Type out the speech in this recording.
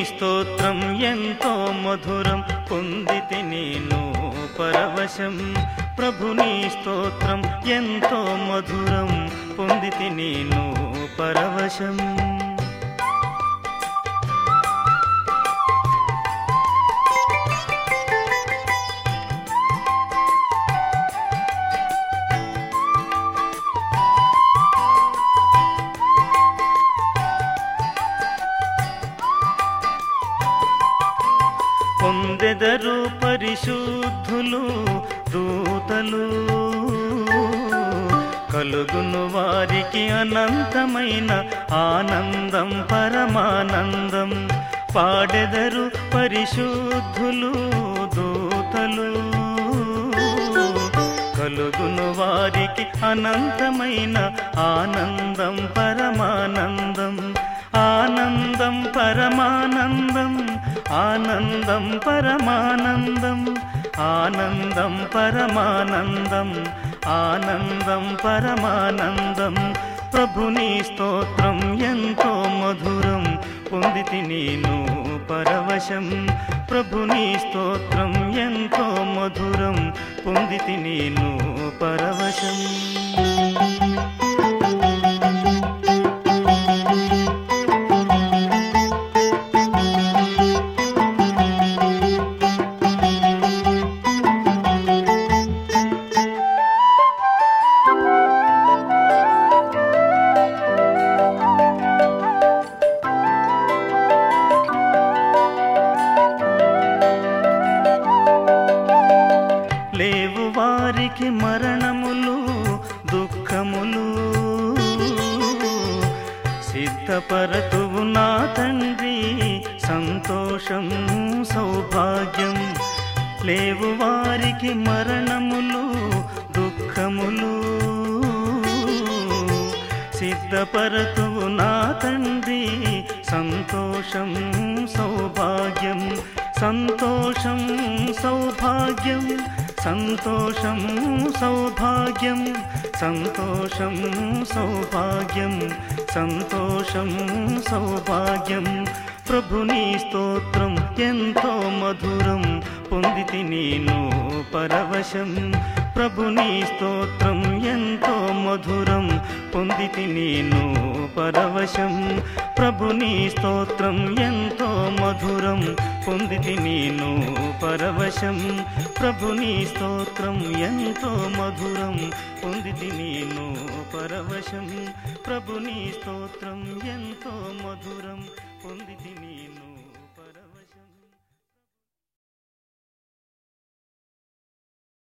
స్తోత్రం ఎంతో మధురం పొందితి నేను పరవశం ప్రభుని స్తోత్రం ఎంతో మధురం పొందితి నేను పరవశం పొందెదరు పరిశుద్ధులు దూతలు కలుగును వారికి అనంతమైన ఆనందం పరమానందం పాడెదరు పరిశుద్ధులు దూతలు కలుగును వారికి అనంతమైన ఆనందం పరమానందం ఆనందం పరమానందం ఆనందం పరమానందం ఆనందం పరమానందం ఆనందం పరమానందం ప్రభుని స్తోత్రం ఎంతో మధురం పొందితి నేను పరవశం ప్రభుని స్తోత్రం ఎంతో మధురం పొందితి నేను పరవశం లేవు వారికి మరణములు దుఃఖములు సిద్ధపరతువు నా తండ్రి సంతోషం సౌభాగ్యం లేవు వారికి మరణములు దుఃఖములు సిద్ధపరతువు నా తండ్రి సంతోషం సౌభాగ్యం సంతోషం సౌభాగ్యం సంతోషం సౌభాగ్యం సంతోషం సౌభాగ్యం సంతోషం సౌభాగ్యం ప్రభుని స్తోత్రం ఎంతో మధురం పొందితి నేను పరవశం ప్రభుని స్తోత్రం ఎంతో మధురం పొందితి నేను పరవశం ప్రభుని స్తోత్రం ఎంతో మధురం పొందితి నేను పరవశం ప్రభుని స్తోత్రం ఎంతో మధురం పొందితి నేను పరవశం ప్రభుని స్తోత్రం ఎంతో మధురం పొందితి నేను